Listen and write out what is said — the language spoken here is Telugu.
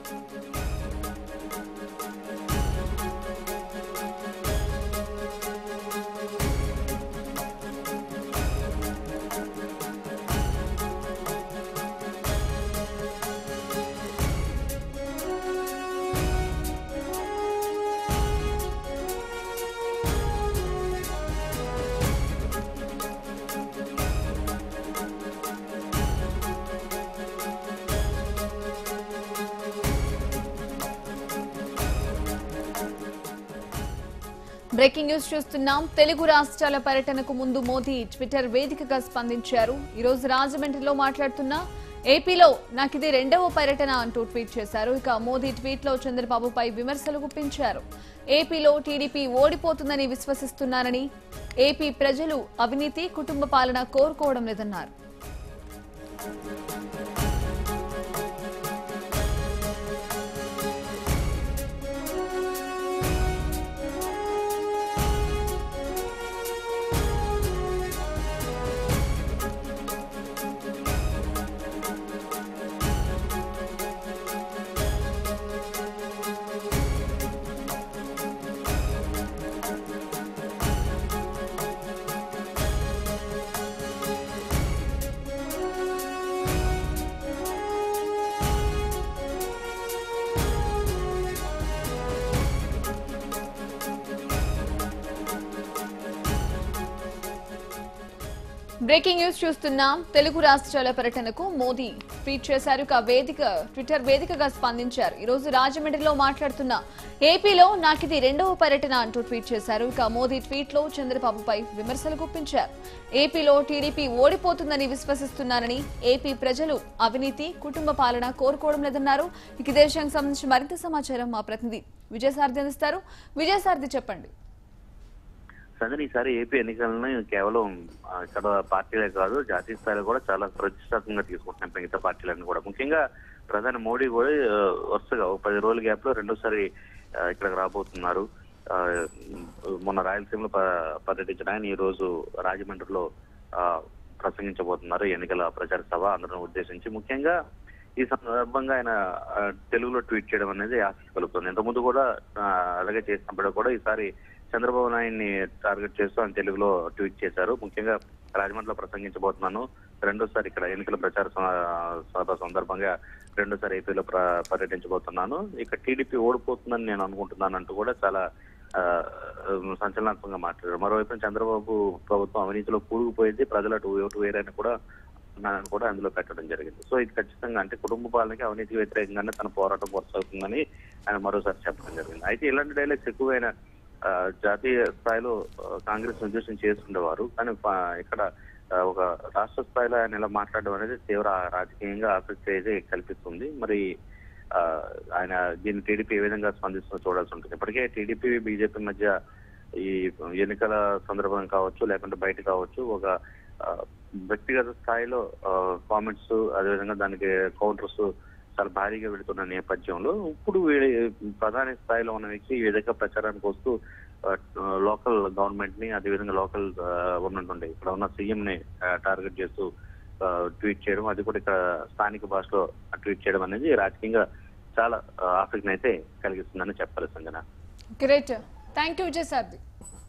బ్రేకింగ్ న్యూస్ చూస్తున్నాం తెలుగు రాష్ట్రాల పర్యటనకు ముందు మోదీ ట్విట్టర్ వేదికగా స్పందించారు ఈ రోజు రాజమండ్రిలో మాట్లాడుతున్న ఏపీలో నాకు ఇది రెండవ పర్యటన అంటూ ట్వీట్ చేశారు ఇక మోదీ ట్వీట్ లో చంద్రబాబుపై విమర్శలు గుప్పించారు ఏపీలో టీడీపీ ఓడిపోతుందని విశ్వసిస్తున్నానని ఏపీ ప్రజలు అవినీతి కుటుంబ పాలన కోరుకోవడం లేదన్నారు బ్రేకింగ్ న్యూస్ చూస్తున్నాం తెలుగు రాష్ట్రాల పర్యటనకు మోదీ ట్వీట్ చేశారు ఇక వేదిక ట్విట్టర్ వేదికగా స్పందించారు ఈ రోజు రాజమండ్రిలో మాట్లాడుతున్న ఏపీలో నాకిది రెండవ పర్యటన అంటూ ట్వీట్ చేశారు ఇక మోదీ ట్వీట్ లో చంద్రబాబుపై విమర్శలు గుప్పించారు ఏపీలో టీడీపీ ఓడిపోతుందని విశ్వసిస్తున్నారని ఏపీ ప్రజలు అవినీతి కుటుంబ పాలన కోరుకోవడం లేదన్నారు ఇక ఇదే విషయానికి సంబంధించి మరింత సమాచారం మా ప్రతినిధి విజయసారథి అందిస్తారు విజయసారథి చెప్పండి సంజయ్ ఈసారి ఏపీ ఎన్నికలను కేవలం ఆ, ఇక్కడ పార్టీలే కాదు జాతీయ స్థాయిలో కూడా చాలా ప్రతిష్టాత్మకంగా తీసుకుంటున్నాయి మిగతా పార్టీలన్నీ కూడా ముఖ్యంగా ప్రధాని మోడీ కూడా ఆ, వరుసగా ఒక పది రోజుల గ్యాప్ లో రెండోసారి ఆ, ఇక్కడికి రాబోతున్నారు ఆ, మొన్న రాయలసీమలో ప- పర్యటించిన ఆయన ఈ రోజు రాజమండ్రిలో ఆ, ప్రసంగించబోతున్నారు ఎన్నికల ప్రచార సభ అందరిని ఉద్దేశించి ముఖ్యంగా ఈ సందర్భంగా ఆయన ఆ, తెలుగులో ట్వీట్ చేయడం అనేది ఆసక్తి కలుగుతుంది ఇంతకుముందు కూడా ఆ, అలాగే చేసినప్పుడు కూడా ఈసారి చంద్రబాబు నాయుడిని టార్గెట్ చేస్తూ ఆయన తెలుగులో ట్వీట్ చేశారు ముఖ్యంగా రాజమండ్రిలో ప్రసంగించబోతున్నాను రెండోసారి ఇక్కడ ఎన్నికల ప్రచార స- సభ సందర్భంగా రెండోసారి ఏపీలో ప్ర- పర్యటించబోతున్నాను ఇక టీడీపీ ఓడిపోతుందని నేను అనుకుంటున్నాను అంటూ కూడా చాలా ఆ, సంచలనాత్మకంగా మాట్లాడారు మరోవైపు చంద్రబాబు ప్రభుత్వం అవినీతిలో కూరుకుపోయింది ప్రజల అటు ఓటు వేరని కూడా ఉన్నారని కూడా అందులో పెట్టడం జరిగింది సో ఇది ఖచ్చితంగా అంటే కుటుంబ పాలనకి అవినీతికి వ్యతిరేకంగానే తన పోరాటం కొనసాగుతుందని ఆయన మరోసారి చెప్పడం జరిగింది అయితే ఇలాంటి డైలాగ్స్ ఎక్కువైన ఆ, జాతీయ స్థాయిలో ఆ, కాంగ్రెస్ నిర్దేశం చేస్తుండేవారు కానీ పా- ఇక్కడ ఆ, ఒక రాష్ట్ర స్థాయిలో ఆయన ఇలా మాట్లాడడం అనేది తీవ్ర రాజకీయంగా ఆసక్తి అయితే కల్పిస్తుంది మరి ఆ, ఆయన దీన్ని టీడీపీ ఏ విధంగా స్పందిస్తుందో చూడాల్సి ఉంటుంది ఇప్పటికే టీడీపీ బీజేపీ మధ్య ఈ ఎన్నికల సందర్భం కావచ్చు లేకుంటే బయట కావచ్చు ఒక ఆ, వ్యక్తిగత స్థాయిలో కామెంట్స్ అదేవిధంగా దానికి కౌంటర్స్ చాలా భారీగా వెళుతున్న నేపథ్యంలో ఇప్పుడు వీ- ప్రధాని స్థాయిలో ఉన్న వ్యక్తి ఈ విధంగా ప్రచారానికి వస్తూ లోకల్ గవర్నమెంట్ ని అదేవిధంగా లోకల్ ఉన్నటువంటి ఇక్కడ ఉన్న సీఎం ని టార్గెట్ చేస్తూ ఆ, ట్వీట్ చేయడం అది కూడా ఇక్కడ స్థానిక భాషలో ట్వీట్ చేయడం అనేది రాజకీయంగా చాలా ఆ, ఆసక్తిని అయితే కలిగిస్తుందని చెప్పాలి Sanjana great thank you Vijayasarathi